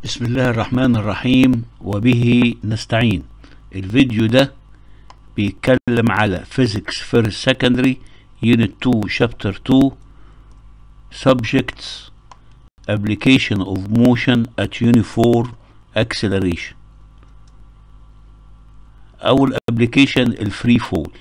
بسم الله الرحمن الرحيم وبه نستعين الفيديو ده بيتكلم على Physics First Secondary Unit 2 Chapter 2 Subjects Application of Motion at Uniform Acceleration أول application الفري فول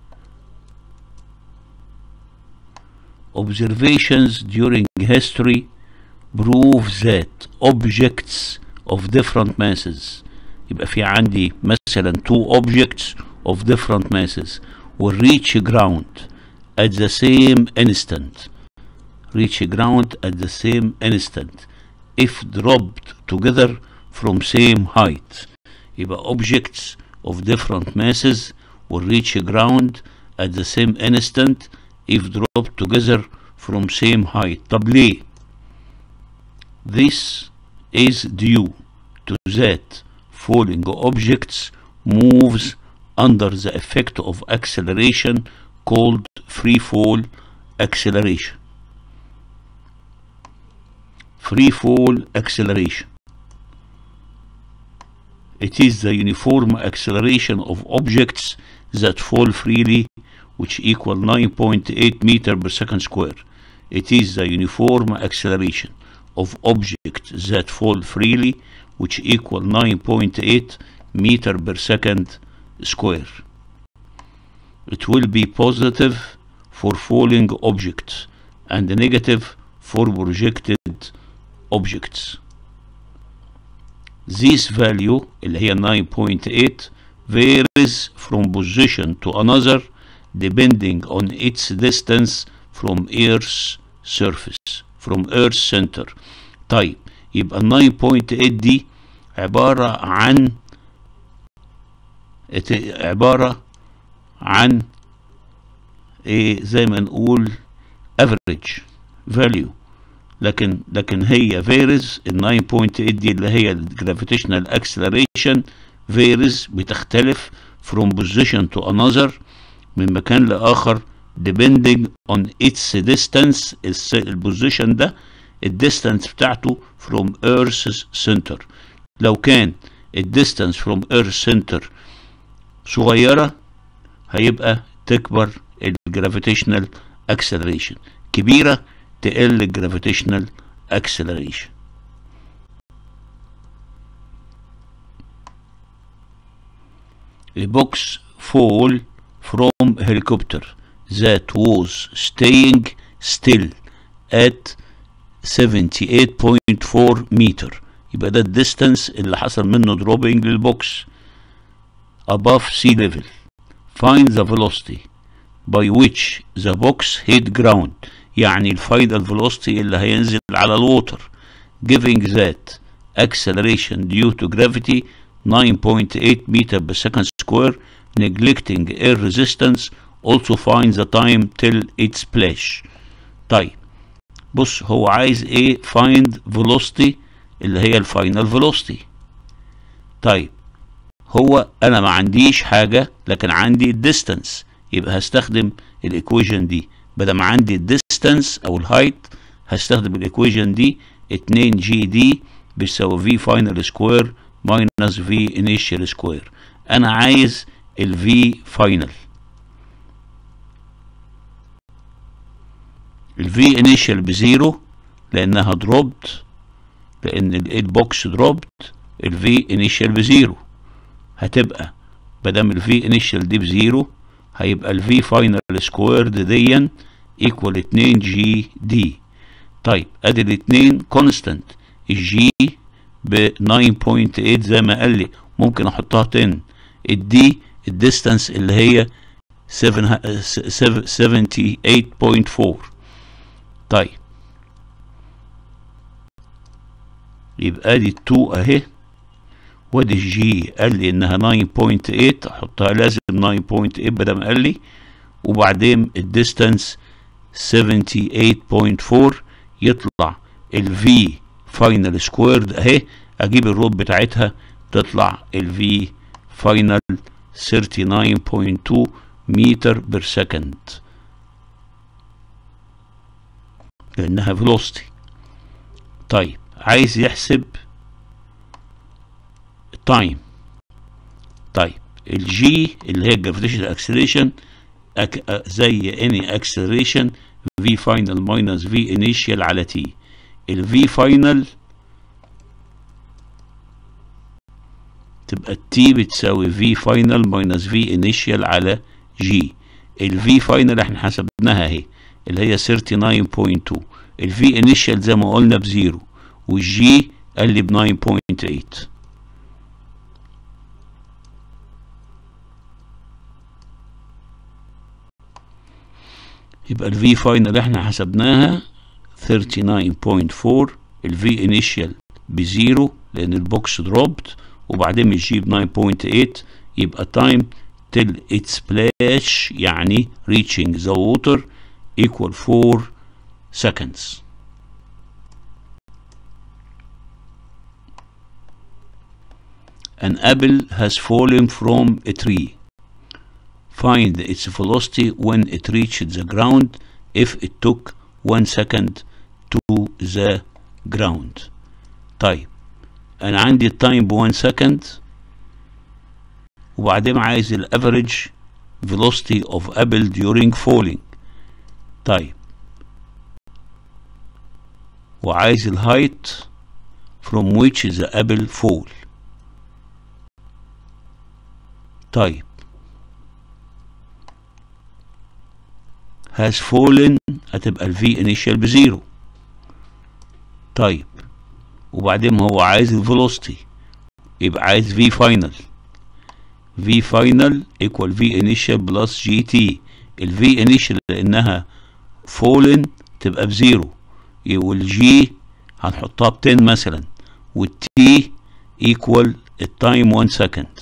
Observations during history prove that objects of different masses يبقى في عندي مثلا two objects of different masses will reach ground at the same instant reach ground at the same instant if dropped together from same height يبقى objects of different masses will reach ground at the same instant if dropped together from same height طب ليه This is due to that falling objects moves under the effect of acceleration called free fall acceleration. Free fall acceleration. It is the uniform acceleration of objects that fall freely which equal 9.8 meter per second square. It is the uniform acceleration of objects that fall freely which equal 9.8 meter per second square. It will be positive for falling objects and negative for projected objects. This value اللي هي 9.8 varies from position to another depending on its distance from Earth's surface from Earth center طيب يبقى ال 9.8 دي عبارة عن عبارة عن ايه زي ما نقول average value لكن لكن هي varies ال 9.8 دي اللي هي gravitational acceleration varies بتختلف from position to another من مكان لآخر depending on its distance البوزيشن ده الديستانس بتاعته from Earth's center لو كان الديستانس from Earth center صغيرة هيبقى تكبر الجرافيتيشنال acceleration كبيرة تقل الجرافيتيشنال acceleration البوكس fall from helicopter that was staying still at 78.4 meter يبقى ده الديستانس اللي حصل منه دروبينج للبوكس above sea level find the velocity by which the box hit ground يعني الفاينل velocity اللي هينزل على الووتر giving that acceleration due to gravity 9.8 meter per second square neglecting air resistance also find the time till its splash طيب بص هو عايز ايه find velocity اللي هي الفاينل velocity طيب هو انا ما عنديش حاجة لكن عندي الديستانس يبقى هستخدم الايكويشن دي بدل ما عندي الديستانس او الهايت هستخدم الايكويشن دي 2 جي دي بيساوي في فاينل سكوير ماينس في انيشال سكوير انا عايز الفي فاينل الفي انيشال بزيرو لانها دروبت لان البوكس دروبت الفي انيشال بزيرو هتبقى مادام الفي انيشال دي بزيرو هيبقى الفي فاينل سكويرد ديا ايكوال 2 جي دي طيب ادي الاتنين كونستانت الجي ب 9.8 زي ما قال لي ممكن احطها 10 الدي الديستانس اللي هي 78.4 طيب يبقى ادي 2 اهي وادي الجي قال لي انها 9.8 احطها لازم 9.8 بدل ما قال لي وبعدين الديستانس 78.4 يطلع الفي فاينل سكويرد اهي اجيب الروت بتاعتها تطلع الفي فاينل 39.2 متر بير سكند لانها فيلوستي طيب عايز يحسب تايم طيب الجي اللي هي الجرافيتيشنال اكسلريشن زي اني اكسلريشن في فاينل ماينس في انيشال على تي الفي فاينل تبقى التي بتساوي في فاينل ماينس في انيشال على جي الفي فاينل احنا حسبناها اهي اللي هي 39.2 الفي انيشال زي ما قلنا بزيرو والجي قال لي ب 9.8 يبقى الفي فاينل احنا حسبناها 39.4 الفي انيشال بزيرو لان البوكس دروبت وبعدين الجي ب 9.8 يبقى تايم till its splash يعني reaching the water equal 4 seconds An apple has fallen from a tree. Find its velocity when it reached the ground if it took 1 second to the ground. طيب أنا عندي التايم ب 1 second وبعدين عايز الافريج velocity of apple during falling طيب وعايز الهايت from which the apple fall طيب has fallen هتبقى الفي initial بزيرو طيب وبعدين هو عايز الفيلوسيتي يبقى عايز في فاينل في فاينل equal في initial بلس جي تي الفي initial لانها fallen تبقى بزيرو والجي هنحطها ب 10 مثلا والتي equal التايم 1 second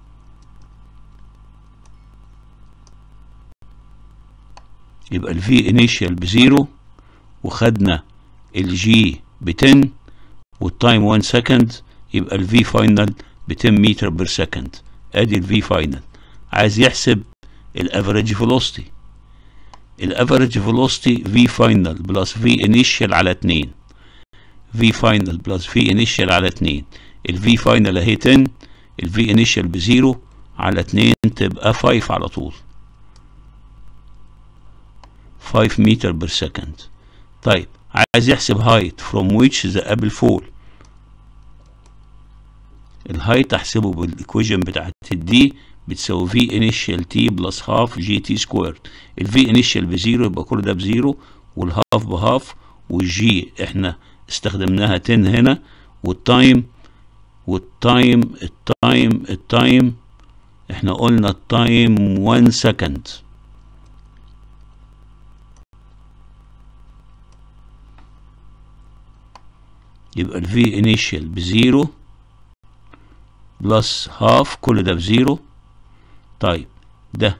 يبقى الفي انيشال بزيرو وخدنا الجي ب 10 والتايم 1 سكند يبقى الفي فاينل ب 10 متر بير سكند ادي الفي فاينل عايز يحسب الافريج فيلوسيتي الافريج فيلوسيتي في فاينل بلس في انيشال على 2 في فاينل بلس في انيشال على 2 الفي فاينل اهي 10 الفي انيشال بزيرو على 2 تبقى 5 على طول 5 متر بير سكند طيب عايز يحسب هايت from which the apple fall الهايت احسبه بالايكويشن بتاعت الدي بتساوي في انيشال تي بلس هاف جي تي سكوير الفي انيشال بزيرو يبقى كل ده بزيرو والهاف بهاف والجي احنا استخدمناها 10 هنا والتايم والتايم التايم التايم احنا قلنا التايم 1 سكند يبقى الفي انيشال بزيرو بلس هاف كل ده بزيرو طيب ده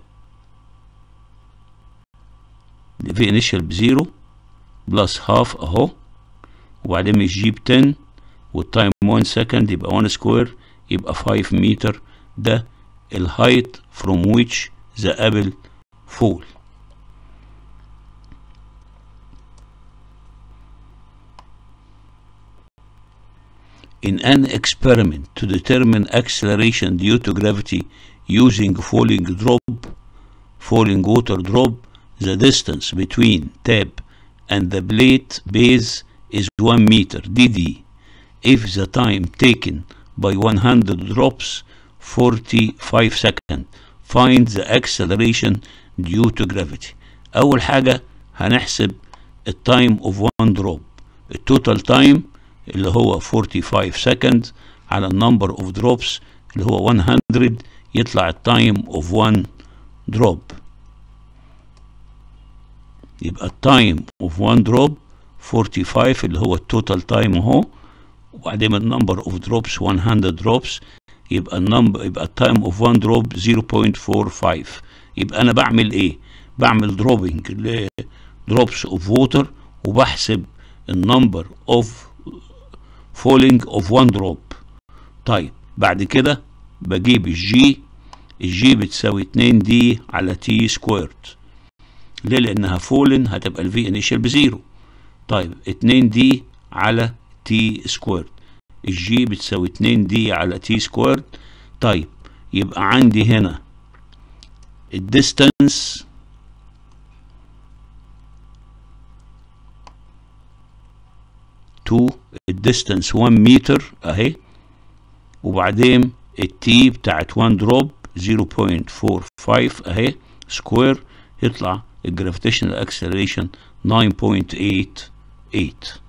في انيشال بزيرو بلس هاف اهو وبعدين الجي ب 10 والتايم 1 سكند يبقى 1 سكوير يبقى 5 متر ده الهايت from which the apple fall in an experiment to determine acceleration due to gravity using falling drop falling water drop the distance between tap and the plate base is 1 meter dd if the time taken by 100 drops 45 seconds find the acceleration due to gravity اول حاجة هنحسب التايم of one drop التوتال تايم اللي هو 45 seconds على النمبر اوف دروبس اللي هو 100 يطلع التايم اوف 1 دروب يبقى التايم اوف 1 دروب 45 اللي هو التوتال تايم اهو وبعدين النمبر اوف دروبس 100 دروبس يبقى النمبر يبقى التايم اوف 1 دروب 0.45 يبقى انا بعمل ايه بعمل دروبنج لدروبس اوف ووتر وبحسب النمبر اوف فولينج اوف 1 دروب طيب بعد كده بجيب الجي الجي بتساوي 2 دي على تي سكويرد ليه لانها فولن هتبقى الفي انيشال بزيرو طيب 2 دي على تي سكويرد الجي بتساوي 2 دي على تي سكويرد طيب يبقى عندي هنا الديستانس تو الديستانس 1 متر اهي وبعدين التي بتاعت 1 دروب 0.45 اهي سكوير يطلع الجرافيتيشنال اكسلريشن 9.88